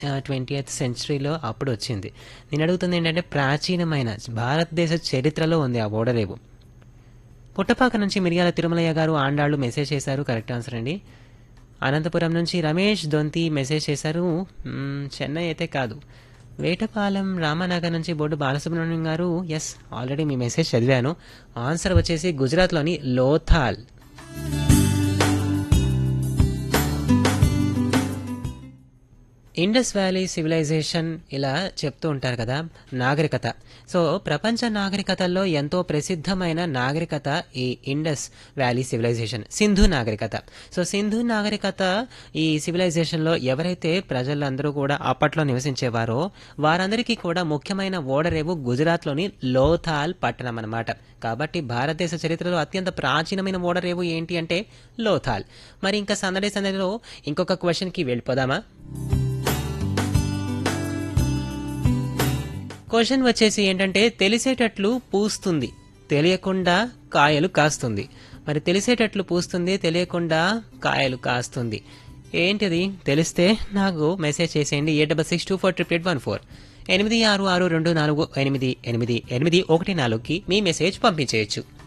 twenty eighth సెంచరీలో అప్పుడు వచ్చింది నేను అడుగుతుంది ఏంటంటే ప్రాచీనమైన భారతదేశ చరిత్రలో ఉంది ఆ ఓడరేవు పుట్టపాక నుంచి మిరియాల తిరుమలయ్య గారు ఆండాళ్ళు మెసేజ్ చేశారు కరెక్ట్ ఆన్సర్ అండి అనంతపురం నుంచి రమేష్ దొంతి మెసేజ్ చేశారు మ్మ్, చెన్నై అయితే కాదు వేటపాలెం రామానగర్ నుంచి బోర్డు బాలసుబ్రహ్మణ్యం గారు ఎస్ ఆల్రెడీ మీ మెసేజ్ చదివాను ఆన్సర్ వచ్చేసి గుజరాత్లోని లోథాల్ ఇండస్ వ్యాలీ సివిలైజేషన్ ఇలా చెప్తూ ఉంటారు కదా నాగరికత సో ప్రపంచ నాగరికతల్లో ఎంతో ప్రసిద్ధమైన నాగరికత ఈ ఇండస్ వ్యాలీ సివిలైజేషన్ సింధు నాగరికత సో సింధు నాగరికత ఈ సివిలైజేషన్లో ఎవరైతే ప్రజలందరూ కూడా అప్పట్లో నివసించేవారో వారందరికీ కూడా ముఖ్యమైన ఓడరేవు గుజరాత్లోని లోథాల్ పట్టణం అన్నమాట కాబట్టి భారతదేశ చరిత్రలో అత్యంత ప్రాచీనమైన ఓడరేవు ఏంటి అంటే లోథాల్ మరి ఇంకా సందడి సందడిలో ఇంకొక క్వశ్చన్కి వెళ్ళిపోదామా క్వశ్చన్ వచ్చేసి ఏంటంటే తెలిసేటట్లు పూస్తుంది తెలియకుండా కాయలు కాస్తుంది మరి తెలిసేటట్లు పూస్తుంది తెలియకుండా కాయలు కాస్తుంది ఏంటిది తెలిస్తే నాకు మెసేజ్ చేసేయండి A double six two four triple eight one four ఎనిమిది ఆరు ఆరు రెండు నాలుగు ఎనిమిది ఎనిమిది ఎనిమిది ఒకటి నాలుగుకి మీ మెసేజ్ పంపించేయచ్చు